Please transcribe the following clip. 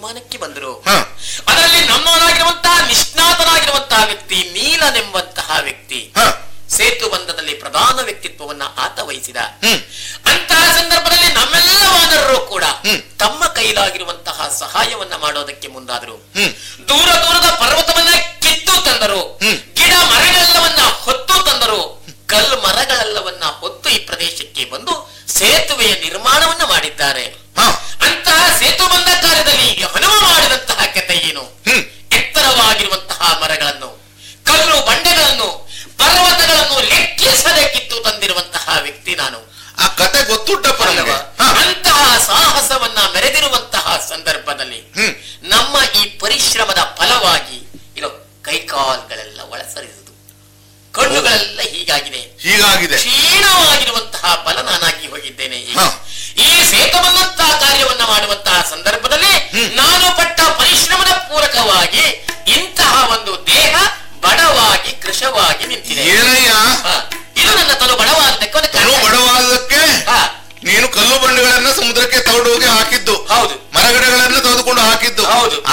ತೀರ್ಮಾನಕ್ಕೆ ಬಂದರು ಹ. ಅದರಲ್ಲಿ ನಮ್ಮವನಾಗಿರುವಂತಹ ನಿಷ್ಣಾತನಾಗಿರುವಂತಹ ವ್ಯಕ್ತಿ ನೀಲನೆಂಬಂತಹ ವ್ಯಕ್ತಿ ಹ. ಸೇತು ಬಂಧದಲ್ಲಿ ಪ್ರಧಾನ ವ್ಯಕ್ತಿತ್ವವನ್ನ ಆತ ವಹಿಸಿದ ಹ್ಮ್. ಅಂತಹ ಸಂದರ್ಭದಲ್ಲಿ ನಮ್ಮೆಲ್ಲ ವಾನರರು ಕೂಡ ಹ್ಮ್. ತಮ್ಮ ಕೈಲಾಗಿರುವಂತಹ ಸಹಾಯವನ್ನ ಮಾಡೋದಕ್ಕೆ ಮುಂದಾದರು ಹ್ಮ್. ದೂರ ದೂರದ ಪರ್ವತವನ್ನ ಕಿತ್ತು ತಂದರು ಹ್ಮ್. ಗಿಡ ಮರಗಳೆಲ್ಲವನ್ನ ಹೊತ್ತು ತಂದರು ಕಲ್ಲು ಮರಗಳೆಲ್ಲವನ್ನ ಹೊತ್ತು ಈ ಪ್ರದೇಶಕ್ಕೆ ಬಂದು ಸೇತುವೆಯ ನಿರ್ಮಾಣವನ್ನ ಮಾಡಿದ್ದಾರೆ ಹ. ಅಂತಹ ಸೇತು ಬಂಧ ಕಾರ್ಯದಲ್ಲಿ ಹನುಮ ಮಾಡಿದಂತಹ ಕಥೆ ಏನು ಹ್ಮ್. ಎತ್ತರವಾಗಿರುವಂತಹ ಮರಗಳನ್ನು ಕಲ್ಲು ಬಂಡೆಗಳನ್ನು ಪರ್ವತಗಳನ್ನು ಲೆಕ್ಕಿಸದೆ ಕಿತ್ತು ತಂದಿರುವಂತಹ ವ್ಯಕ್ತಿ ನಾನು ಆ ಕತೆ ಗೊತ್ತುಂಟಪ್ಪ ಅಲ್ಲವಾ? ನಮಗೆ ಹ. ಅಂತಹ ಸಾಹಸವನ್ನ ಮೆರೆದಿರುವಂತಹ ಸಂದರ್ಭದಲ್ಲಿ ಹ್ಮ್. ನಮ್ಮ ಈ ಪರಿಶ್ರಮದ ಫಲವಾಗಿ ಇರೋ ಕೈಕಾಲ್ಗಳೆಲ್ಲ ಒಳಸರಿದುದು ಕಣ್ಣುಗಳೆಲ್ಲ ಹೀಗಾಗಿದೆ ಹೀಗಾಗಿದೆ ಕ್ಷೀಣವಾಗಿರುವಂತಹ ಫಲ ನಾನಾಗಿ ಹೋಗಿದ್ದೇನೆ ಈಗ. ಹ. ಈ ಸೇತುವನ್ನಂತಹ ಕಾರ್ಯವನ್ನ ಮಾಡುವಂತಹ ಸಂದರ್ಭದಲ್ಲಿ ನಾನು ಪಟ್ಟ ಪರಿಶ್ರಮದ ಪೂರಕವಾಗಿ ಇಂತಹ ಒಂದು ದೇಹ ಬಡವಾಗಿ ಕೃಶವಾಗಿ ನಿಂತಿದೆ ಏನಯ್ಯ ಹ. ಇದು ನನ್ನ ತನು ಬಡವಾದಕ್ಕೆ ಒಂದು ತನು ಕಾರಣ. ಬಡವಾದಕ್ಕೆ ಹ. ನೀನು ಕಲ್ಲು ಬಂಡೆಗಳನ್ನ ಸಮುದ್ರಕ್ಕೆ ತಗೊಂಡು ಹೋಗಿ ಹಾಕಿದ್ದು ಹೌದು ಮರಗಿಡಗಳನ್ನ ತೆಗೆದುಕೊಂಡು ಹಾಕಿದ್ದು ಹೌದು.